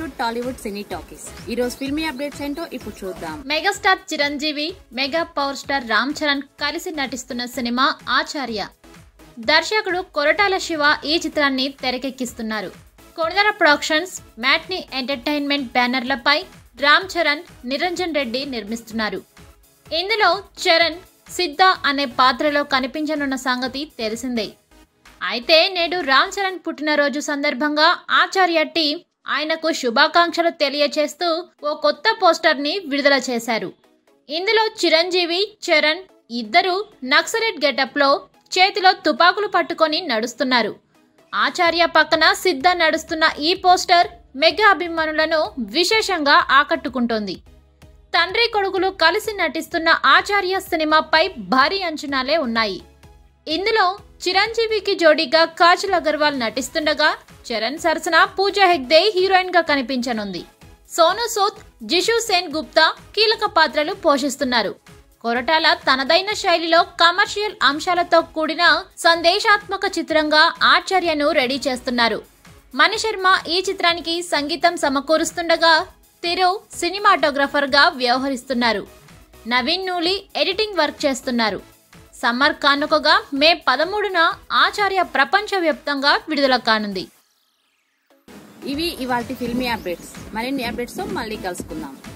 టాలీవుడ్ సినీ talkies ఈ రోజు filmy updates ఏంటో ఇప్పుడు చూద్దాం megastar Chiranjeevi mega power star Ram Charan కలిసి నటిస్తున్న సినిమా ఆచార్య దర్శకుడు కొరటాల శివ ఈ చిత్రాన్ని తెరకెక్కిస్తున్నారు కొణిదర ప్రొడక్షన్స్ మ్యాట్ని ఎంటర్టైన్మెంట్ బ్యానర్లపై రామ్ చరణ్ నిరంజన్ రెడ్డి నిర్మిస్తున్నారు ఇందులో చరణ్ సిద్ధ అనే పాత్రలో కనిపించనున్న సంగతి తెలిసిందే అయితే నేడు రామ్ చరణ్ పుట్టినరోజు సందర్భంగా ఆచార్య టీం ఆయనకు శుభాకాంక్షలు తెలియచేస్తూ ఓ కొత్త పోస్టర్ని విడుదల చేశారు ఇందులో చిరంజీవి చరణ్ ఇద్దరు నక్సలెట్ గెటప్లో చేతిలో తుపాకులు పట్టుకొని నడుస్తున్నారు ఆచార్య పక్కన సిద్ధ నడుస్తున్న ఈ పోస్టర్ మెగా అభిమానులను విశేషంగా ఆకట్టుకుంటోంది తండ్రి కొడుకులు కలిసి నటిస్తున్న ఆచార్య సినిమాపై భారీ అంచనాలే ఉన్నాయి ఇందులో చిరంజీవికి జోడీగా కాజల్ అగర్వాల్ నటిస్తుండగా చరణ్ సరసన పూజా హెగ్దే హీరోయిన్ గా కనిపించనుంది సోను సూద్ జిషు సేన్ గుప్తా కీలక పాత్రలు పోషిస్తున్నారు కొరటాల తనదైన శైలిలో కమర్షియల్ అంశాలతో కూడిన సందేశాత్మక చిత్రంగా ఆచార్యను రెడీ చేస్తున్నారు మణిశర్మ ఈ చిత్రానికి సంగీతం సమకూరుస్తుండగా తిరు సినిమాటోగ్రఫర్ గా వ్యవహరిస్తున్నారు నవీన్ నూలి ఎడిటింగ్ వర్క్ చేస్తున్నారు సమ్మర్ కానుకగా మే పదమూడున ఆచార్య ప్రపంచవ్యాప్తంగా విడుదల కానుంది ఇవి ఇవాల్టి ఫిల్మీ అప్డేట్స్ మరిన్ని అప్డేట్స్ తో మళ్ళీ కలుసుకుందాం